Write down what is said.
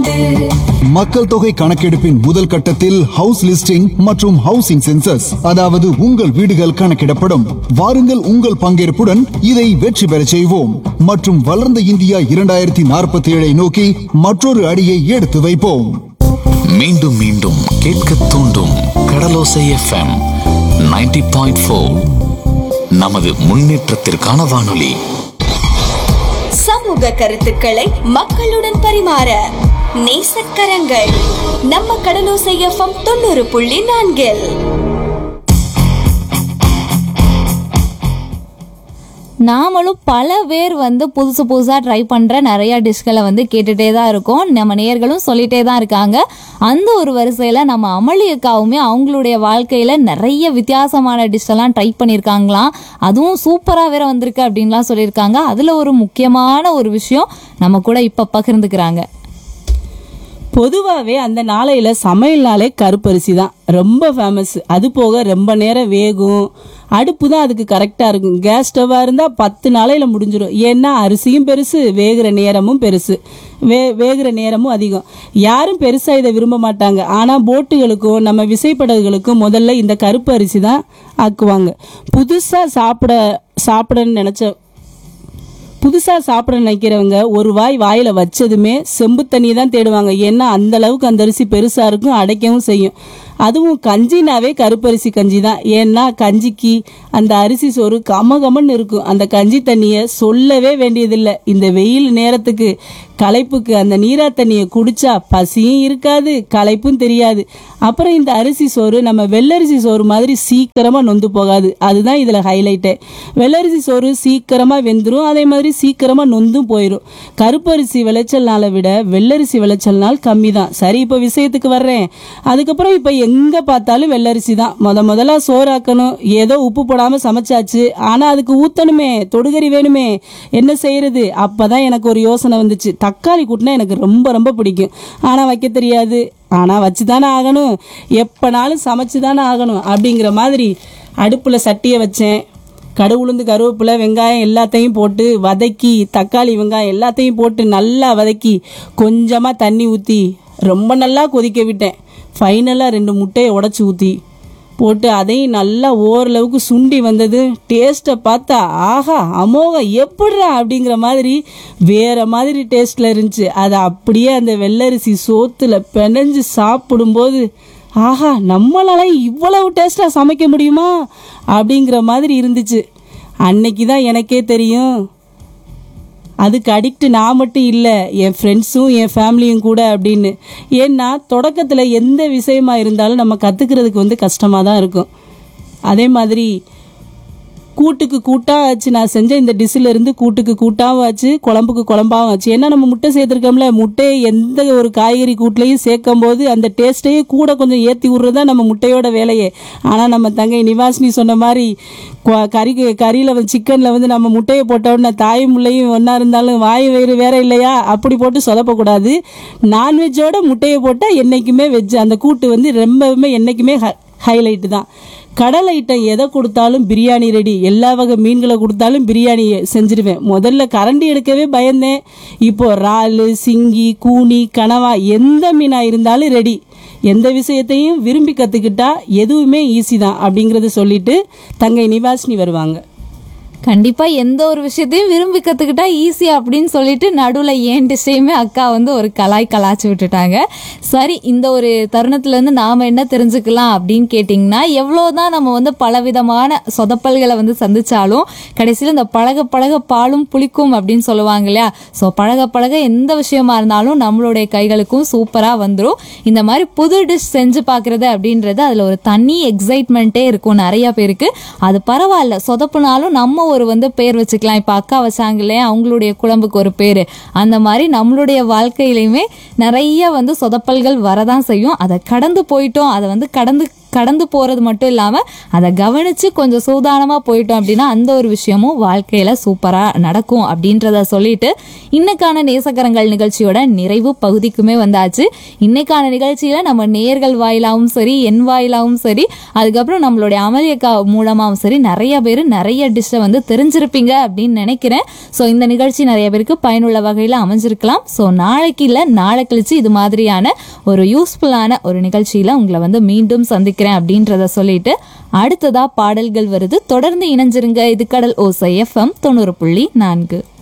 ஆண்டு மக்கள் தொகை கணக்கெடுப்பின் முதல் கட்டத்தில் ஹவுஸ் லிஸ்டிங் மற்றும் ஹவுசிங் சென்சஸ் அதாவது உங்கள் வீடுகள் கணக்கிடப்படும் வாருங்கள் உங்கள் பங்கேற்புடன் இதை வெற்றி பெறச் செய்வோம் மற்றும் வளர்ந்த இந்தியா இரண்டாயிரத்தி நாற்பத்தி ஏழை நோக்கி மற்றொரு அடியை எடுத்து வைப்போம் மீண்டும் மீண்டும் கேட்க தூண்டும் கடலோசை எஃப்எம் 90.4 பாயிண்ட் நமது முன்னேற்றத்திற்கான வானொலி சமூக கருத்துக்களை மக்களுடன் பரிமாற நேசக்கரங்கள் நம்ம கடலோசை எஃப்எம் தொண்ணூறு புள்ளி நான்கில் நாமளும் பல பேர் வந்து புதுசு புதுசாக ட்ரை பண்ணுற நிறைய டிஷ்களை வந்து கேட்டுகிட்டே தான் இருக்கோம் நம்ம நேர்களும் சொல்லிட்டே தான் இருக்காங்க அந்த ஒரு வரிசையில் நம்ம அமளி அக்காவுமே அவங்களுடைய வாழ்க்கையில் நிறைய வித்தியாசமான டிஷ்ஷெல்லாம் ட்ரை பண்ணியிருக்காங்களாம் அதுவும் சூப்பராக வேற வந்திருக்கு அப்படின்லாம் சொல்லியிருக்காங்க அதில் ஒரு முக்கியமான ஒரு விஷயம் நம்ம கூட இப்போ பகிர்ந்துக்கிறாங்க பொதுவாகவே அந்த நாளையில் சமையல்னாலே கருப்பரிசி தான் ரொம்ப ஃபேமஸ் அது போக ரொம்ப நேரம் வேகும் அடுப்பு தான் அதுக்கு கரெக்டாக இருக்கும் கேஸ் ஸ்டவ்வாக இருந்தால் பத்து நாளையில் முடிஞ்சிடும் ஏன்னா அரிசியும் பெருசு வேகிற நேரமும் பெருசு வே வேகிற நேரமும் அதிகம் யாரும் பெருசாக இதை விரும்ப மாட்டாங்க ஆனால் போட்டுகளுக்கும் நம்ம விசைப்படகுகளுக்கும் முதல்ல இந்த கருப்பு அரிசி தான் ஆக்குவாங்க புதுசாக சாப்பிட சாப்பிடன்னு நினச்ச புதுசாக சாப்பிட நினைக்கிறவங்க ஒரு வாய் வாயில் வச்சதுமே செம்பு தண்ணி தான் தேடுவாங்க ஏன்னா அந்த அளவுக்கு அந்த அரிசி பெருசாக இருக்கும் அடைக்கவும் செய்யும் அதுவும் கஞ்சினாவே கருப்பரிசி கஞ்சி தான் ஏன்னா கஞ்சிக்கு அந்த அரிசி சோறு கம கமன்னு இருக்கும் அந்த கஞ்சி தண்ணியை சொல்லவே வேண்டியதில்லை இந்த வெயில் நேரத்துக்கு களைப்புக்கு அந்த நீரா தண்ணியை குடிச்சா பசியும் இருக்காது களைப்பும் தெரியாது அப்புறம் இந்த அரிசி சோறு நம்ம வெள்ளரிசி சோறு மாதிரி சீக்கிரமா நொந்து போகாது அதுதான் இதுல ஹைலைட்டே வெள்ளரிசி சோறு சீக்கிரமா வெந்துரும் அதே மாதிரி சீக்கிரமா நொந்தும் போயிடும் கருப்பரிசி விளைச்சல் நாளை விட வெள்ளரிசி விளைச்சல் நாள் கம்மி தான் சரி இப்போ விஷயத்துக்கு வர்றேன் அதுக்கப்புறம் இப்போ எங்க பார்த்தாலும் வெள்ளரிசி தான் முத முதல்ல சோறாக்கணும் ஏதோ உப்பு போடாம சமைச்சாச்சு ஆனா அதுக்கு ஊத்தணுமே தொடுகறி வேணுமே என்ன செய்யறது அப்பதான் எனக்கு ஒரு யோசனை வந்துச்சு தக்காளி கூட்டினா எனக்கு ரொம்ப ரொம்ப பிடிக்கும் ஆனா வைக்க தெரியாது ஆனா வச்சு தானே ஆகணும் எப்பனாலும் சமைச்சு தானே ஆகணும் அப்படிங்கிற மாதிரி அடுப்புல சட்டியை வச்சேன் கடு உளுந்து கருவேப்பிலை வெங்காயம் எல்லாத்தையும் போட்டு வதக்கி தக்காளி வெங்காயம் எல்லாத்தையும் போட்டு நல்லா வதக்கி கொஞ்சமாக தண்ணி ஊற்றி ரொம்ப நல்லா கொதிக்க விட்டேன் ஃபைனலாக ரெண்டு முட்டையை உடச்சி ஊற்றி போட்டு அதையும் நல்லா ஓரளவுக்கு சுண்டி வந்தது டேஸ்ட்டை பார்த்தா ஆஹா அமோகம் எப்படிடா அப்படிங்கிற மாதிரி வேற மாதிரி டேஸ்ட்டில் இருந்துச்சு அதை அப்படியே அந்த வெள்ளரிசி சோத்துல பிணைஞ்சு சாப்பிடும்போது ஆஹா நம்மளால இவ்வளவு டேஸ்ட்டாக சமைக்க முடியுமா அப்படிங்கிற மாதிரி இருந்துச்சு அன்னைக்கு தான் எனக்கே தெரியும் அதுக்கு அடிக்ட் நான் மட்டும் இல்லை என் ஃப்ரெண்ட்ஸும் என் ஃபேமிலியும் கூட அப்படின்னு ஏன்னா தொடக்கத்தில் எந்த விஷயமா இருந்தாலும் நம்ம கற்றுக்கிறதுக்கு வந்து கஷ்டமாக தான் இருக்கும் அதே மாதிரி கூட்டுக்கு கூட்டாக ஆச்சு நான் செஞ்ச இந்த டிஷ்ஷில் இருந்து கூட்டுக்கு கூட்டாகவும் ஆச்சு குழம்புக்கு குழம்பாகவும் ஆச்சு ஏன்னா நம்ம முட்டை சேர்த்துருக்கோம்ல முட்டையை எந்த ஒரு காய்கறி கூட்டிலையும் சேர்க்கும் போது அந்த டேஸ்ட்டையே கூட கொஞ்சம் ஏற்றி விட்றது தான் நம்ம முட்டையோட வேலையே ஆனால் நம்ம தங்கை நிவாசினி சொன்ன மாதிரி கொ- கறி கறியில் வந்து சிக்கனில் வந்து நம்ம முட்டையை போட்ட உடனே தாயும் முள்ளையும் ஒன்றா இருந்தாலும் வாய் வயிறு வேற இல்லையா அப்படி போட்டு சொதப்பக்கூடாது நான்வெஜ்ஜோட முட்டையை போட்டால் என்றைக்குமே வெஜ் அந்த கூட்டு வந்து ரொம்பவுமே என்றைக்குமே ஹைலைட்டு தான் கடல் ஐட்டம் எதை கொடுத்தாலும் பிரியாணி ரெடி எல்லா வகை மீன்களை கொடுத்தாலும் பிரியாணி செஞ்சிருவேன் முதல்ல கரண்டி எடுக்கவே பயந்தேன் இப்போ இறால் சிங்கி கூனி கனவா எந்த மீனா இருந்தாலும் ரெடி எந்த விஷயத்தையும் விரும்பி கற்றுக்கிட்டா எதுவுமே ஈஸி தான் அப்படிங்கிறத சொல்லிட்டு தங்கை நிவாசினி வருவாங்க கண்டிப்பா எந்த ஒரு விஷயத்தையும் விரும்பி கத்துக்கிட்டா ஈஸி அப்படின்னு சொல்லிட்டு நடுவுல ஏன் டிஷ்ஷையுமே அக்கா வந்து ஒரு கலாய் கலாய்ச்சி விட்டுட்டாங்க சரி இந்த ஒரு தருணத்துல இருந்து நாம என்ன தெரிஞ்சுக்கலாம் அப்படின்னு கேட்டிங்கன்னா எவ்வளவுதான் நம்ம வந்து பலவிதமான சொதப்பல்களை வந்து சந்திச்சாலும் கடைசியில் இந்த பழக பழக பாலும் புளிக்கும் அப்படின்னு சொல்லுவாங்க இல்லையா ஸோ பழக பழக எந்த விஷயமா இருந்தாலும் நம்மளுடைய கைகளுக்கும் சூப்பரா வந்துடும் இந்த மாதிரி புது டிஷ் செஞ்சு பார்க்கறது அப்படின்றது அதுல ஒரு தனி எக்ஸைட்மெண்ட்டே இருக்கும் நிறைய பேருக்கு அது பரவாயில்ல சொதப்புனாலும் நம்ம ஒரு வந்து பேர் வச்சுக்கலாம் இப்போ அக்கா வச்சாங்க இல்லையா அவங்களுடைய குழம்புக்கு ஒரு பேர் அந்த மாதிரி நம்மளுடைய வாழ்க்கையிலையுமே நிறைய வந்து சொதப்பல்கள் வரதான் செய்யும் அதை கடந்து போயிட்டோம் அதை வந்து கடந்து கடந்து போகிறது மட்டும் இல்லாமல் அதை கவனித்து கொஞ்சம் சூதானமாக போயிட்டோம் அப்படின்னா அந்த ஒரு விஷயமும் வாழ்க்கையில் சூப்பராக நடக்கும் அப்படின்றத சொல்லிட்டு இன்னைக்கான நேசக்கரங்கள் நிகழ்ச்சியோட நிறைவு பகுதிக்குமே வந்தாச்சு இன்னைக்கான நிகழ்ச்சியில் நம்ம நேர்கள் வாயிலாகவும் சரி என் வாயிலாகவும் சரி அதுக்கப்புறம் நம்மளுடைய அமளியக்கா மூலமாகவும் சரி நிறைய பேர் நிறைய டிஷ்ஷை வந்து தெரிஞ்சிருப்பீங்க அப்படின்னு நினைக்கிறேன் ஸோ இந்த நிகழ்ச்சி நிறைய பேருக்கு பயனுள்ள வகையில் அமைஞ்சிருக்கலாம் ஸோ நாளைக்கு இல்லை நாளை கழிச்சு இது மாதிரியான ஒரு யூஸ்ஃபுல்லான ஒரு நிகழ்ச்சியில் உங்களை வந்து மீண்டும் சந்திக்கிறேன் அப்படின்றத சொல்லிட்டு அடுத்ததா பாடல்கள் வருது தொடர்ந்து இணைஞ்சிருங்க இது கடல் ஓசை எஃப்எம் தொண்ணூறு புள்ளி நான்கு